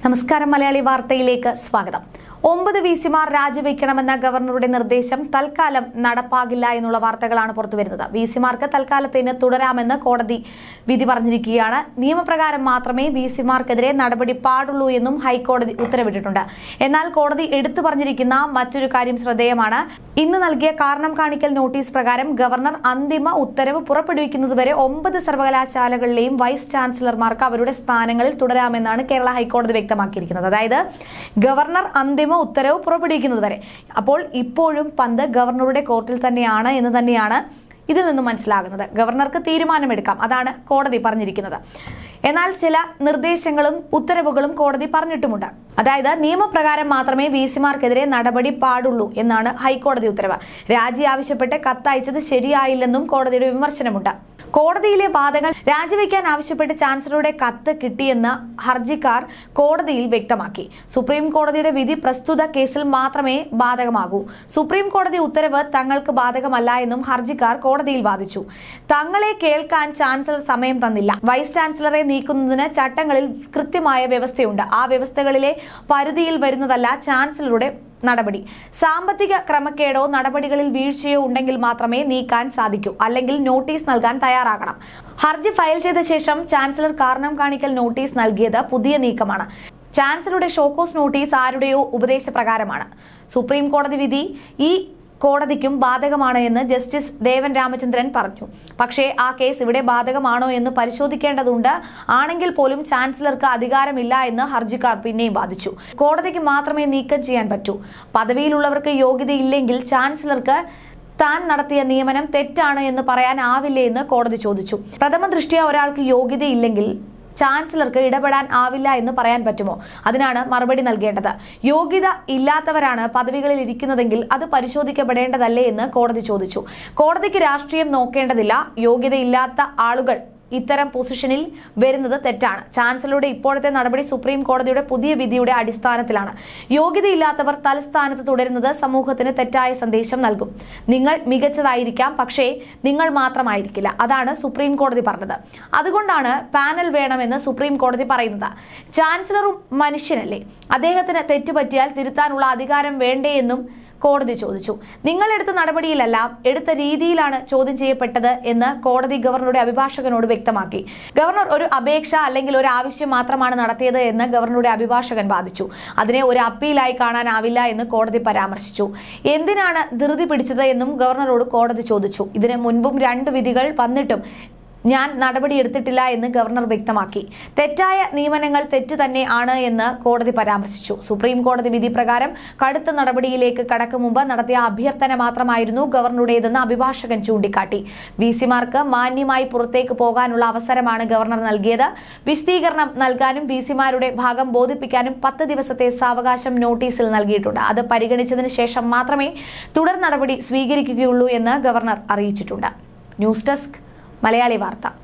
നമസ്കാരം മലയാളി വാർത്തയിലേക്ക് സ്വാഗതം ഒമ്പത് വി സിമാർ രാജിവെക്കണമെന്ന ഗവർണറുടെ നിർദ്ദേശം തൽക്കാലം നടപ്പാകില്ല എന്നുള്ള വാർത്തകളാണ് പുറത്തുവരുന്നത് വി സിമാർക്ക് തൽക്കാലത്തിന് തുടരാമെന്ന് കോടതി വിധി പറഞ്ഞിരിക്കുകയാണ് നിയമപ്രകാരം മാത്രമേ വി സിമാർക്കെതിരെ നടപടി പാടുള്ളൂ എന്നും ഹൈക്കോടതി ഉത്തരവിട്ടിട്ടുണ്ട് എന്നാൽ കോടതി എടുത്തു പറഞ്ഞിരിക്കുന്ന മറ്റൊരു കാര്യം ശ്രദ്ധേയമാണ് ഇന്ന് നൽകിയ കാരണം കാണിക്കൽ നോട്ടീസ് പ്രകാരം ഗവർണർ അന്തിമ ഉത്തരവ് പുറപ്പെടുവിക്കുന്നതുവരെ ഒമ്പത് സർവകലാശാലകളിലെയും വൈസ് ചാൻസലർമാർക്ക് അവരുടെ സ്ഥാനങ്ങളിൽ തുടരാമെന്നാണ് കേരള ഹൈക്കോടതി വ്യക്തമാക്കിയിരിക്കുന്നത് അതായത് ഗവർണർ അന്തിമ ഉത്തരവ് പുറപ്പെടുവിക്കുന്നത് വരെ അപ്പോൾ ഇപ്പോഴും പന്ത് ഗവർണറുടെ കോർട്ടിൽ തന്നെയാണ് എന്ന് തന്നെയാണ് ഇതിൽ നിന്നും മനസ്സിലാകുന്നത് ഗവർണർക്ക് തീരുമാനമെടുക്കാം അതാണ് കോടതി പറഞ്ഞിരിക്കുന്നത് എന്നാൽ ചില നിർദ്ദേശങ്ങളും ഉത്തരവുകളും കോടതി പറഞ്ഞിട്ടുമുണ്ട് അതായത് നിയമപ്രകാരം മാത്രമേ വി സിമാർക്കെതിരെ നടപടി പാടുള്ളൂ എന്നാണ് ഹൈക്കോടതി ഉത്തരവ് രാജി ആവശ്യപ്പെട്ട് കത്തയച്ചത് ശരിയായില്ലെന്നും കോടതിയുടെ വിമർശനമുണ്ട് കോടതിയിലെ വാദങ്ങൾ രാജിവെക്കാൻ ആവശ്യപ്പെട്ട് ചാൻസലറുടെ കത്ത് കിട്ടിയെന്ന് ഹർജിക്കാർ കോടതിയിൽ വ്യക്തമാക്കി സുപ്രീം കോടതിയുടെ വിധി പ്രസ്തുത കേസിൽ മാത്രമേ ബാധകമാകൂ സുപ്രീം കോടതി ഉത്തരവ് തങ്ങൾക്ക് ബാധകമല്ല എന്നും ഹർജിക്കാർ കോടതിയിൽ വാദിച്ചു തങ്ങളെ കേൾക്കാൻ ചാൻസലർ സമയം തന്നില്ല വൈസ് ചാൻസലറെ നീക്കുന്നതിന് ചട്ടങ്ങളിൽ കൃത്യമായ വ്യവസ്ഥയുണ്ട് ആ വ്യവസ്ഥകളിലെ പരിധിയിൽ വരുന്നതല്ല ചാൻസലറുടെ നടപടി സാമ്പത്തിക ക്രമക്കേടോ നടപടികളിൽ വീഴ്ചയോ ഉണ്ടെങ്കിൽ മാത്രമേ നീക്കാൻ സാധിക്കൂ അല്ലെങ്കിൽ നോട്ടീസ് നൽകാൻ തയ്യാറാകണം ഹർജി ഫയൽ ചെയ്ത ശേഷം ചാൻസലർ കാരണം കാണിക്കൽ നോട്ടീസ് നൽകിയത് പുതിയ നീക്കമാണ് ചാൻസലറുടെ ഷോക്കോസ് നോട്ടീസ് ആരുടെയോ ഉപദേശപ്രകാരമാണ് സുപ്രീം കോടതി വിധി ഈ കോടതിക്കും ബാധകമാണ് എന്ന് ജസ്റ്റിസ് ദേവൻ രാമചന്ദ്രൻ പറഞ്ഞു പക്ഷേ ആ കേസ് ഇവിടെ ബാധകമാണോ എന്ന് പരിശോധിക്കേണ്ടതുണ്ട് ആണെങ്കിൽ പോലും ചാൻസലർക്ക് അധികാരമില്ല എന്ന് ഹർജിക്കാർ പിന്നെയും വാദിച്ചു കോടതിക്ക് മാത്രമേ നീക്കം ചെയ്യാൻ പറ്റൂ പദവിയിലുള്ളവർക്ക് യോഗ്യതയില്ലെങ്കിൽ ചാൻസലർക്ക് താൻ നടത്തിയ നിയമനം തെറ്റാണ് എന്ന് പറയാനാവില്ലേ എന്ന് കോടതി ചോദിച്ചു പ്രഥമ ദൃഷ്ടിയ ഒരാൾക്ക് യോഗ്യതയില്ലെങ്കിൽ ചാൻസലർക്ക് ഇടപെടാൻ ആവില്ല എന്ന് പറയാൻ പറ്റുമോ അതിനാണ് മറുപടി നൽകേണ്ടത് യോഗ്യത ഇല്ലാത്തവരാണ് പദവികളിൽ ഇരിക്കുന്നതെങ്കിൽ അത് പരിശോധിക്കപ്പെടേണ്ടതല്ലേ എന്ന് കോടതി ചോദിച്ചു കോടതിക്ക് രാഷ്ട്രീയം നോക്കേണ്ടതില്ല യോഗ്യതയില്ലാത്ത ആളുകൾ ഇത്തരം പൊസിഷനിൽ വരുന്നത് തെറ്റാണ് ചാൻസലറുടെ ഇപ്പോഴത്തെ നടപടി സുപ്രീം കോടതിയുടെ പുതിയ വിധിയുടെ അടിസ്ഥാനത്തിലാണ് യോഗ്യതയില്ലാത്തവർ തലസ്ഥാനത്ത് തുടരുന്നത് സമൂഹത്തിന് തെറ്റായ സന്ദേശം നൽകും നിങ്ങൾ മികച്ചതായിരിക്കാം പക്ഷേ നിങ്ങൾ മാത്രമായിരിക്കില്ല അതാണ് സുപ്രീം കോടതി പറഞ്ഞത് അതുകൊണ്ടാണ് പാനൽ വേണമെന്ന് സുപ്രീം കോടതി പറയുന്നത് ചാൻസലറും മനുഷ്യനല്ലേ അദ്ദേഹത്തിന് തെറ്റുപറ്റിയാൽ തിരുത്താനുള്ള അധികാരം വേണ്ടേ എന്നും കോടതി ചോദിച്ചു നിങ്ങൾ എടുത്ത നടപടിയിലല്ല എടുത്ത രീതിയിലാണ് ചോദ്യം ചെയ്യപ്പെട്ടത് എന്ന് കോടതി ഗവർണറുടെ അഭിഭാഷകനോട് വ്യക്തമാക്കി ഗവർണർ ഒരു അപേക്ഷ അല്ലെങ്കിൽ ഒരു ആവശ്യം മാത്രമാണ് നടത്തിയത് എന്ന് ഗവർണറുടെ അഭിഭാഷകൻ വാദിച്ചു അതിനെ ഒരു അപ്പീലായി കാണാനാവില്ല എന്ന് കോടതി പരാമർശിച്ചു എന്തിനാണ് ധൃതി പിടിച്ചത് എന്നും ഗവർണറോട് കോടതി ചോദിച്ചു ഇതിന് മുൻപും രണ്ട് വിധികൾ വന്നിട്ടും ഞാൻ നടപടിയെടുത്തിട്ടില്ല എന്ന് ഗവർണർ വ്യക്തമാക്കി തെറ്റായ നിയമനങ്ങൾ തെറ്റ് തന്നെ ആണ് എന്ന് കോടതി പരാമർശിച്ചു സുപ്രീം കോടതി വിധി പ്രകാരം കടുത്ത നടപടിയിലേക്ക് കടക്കും മുമ്പ് നടത്തിയ അഭ്യർത്ഥന മാത്രമായിരുന്നു ഗവർണറുടേതെന്ന് അഭിഭാഷകൻ ചൂണ്ടിക്കാട്ടി വി സിമാർക്ക് മാന്യമായി പുറത്തേക്ക് പോകാനുള്ള അവസരമാണ് ഗവർണർ നൽകിയത് വിശദീകരണം നൽകാനും വി സിമാരുടെ ഭാഗം ബോധിപ്പിക്കാനും പത്ത് ദിവസത്തെ സാവകാശം നോട്ടീസിൽ നൽകിയിട്ടുണ്ട് അത് പരിഗണിച്ചതിന് ശേഷം മാത്രമേ തുടർ നടപടി സ്വീകരിക്കുകയുള്ളൂ എന്ന് ഗവർണർ അറിയിച്ചിട്ടുണ്ട് ന്യൂസ് ഡെസ്ക് മലയാളി വാർത്ത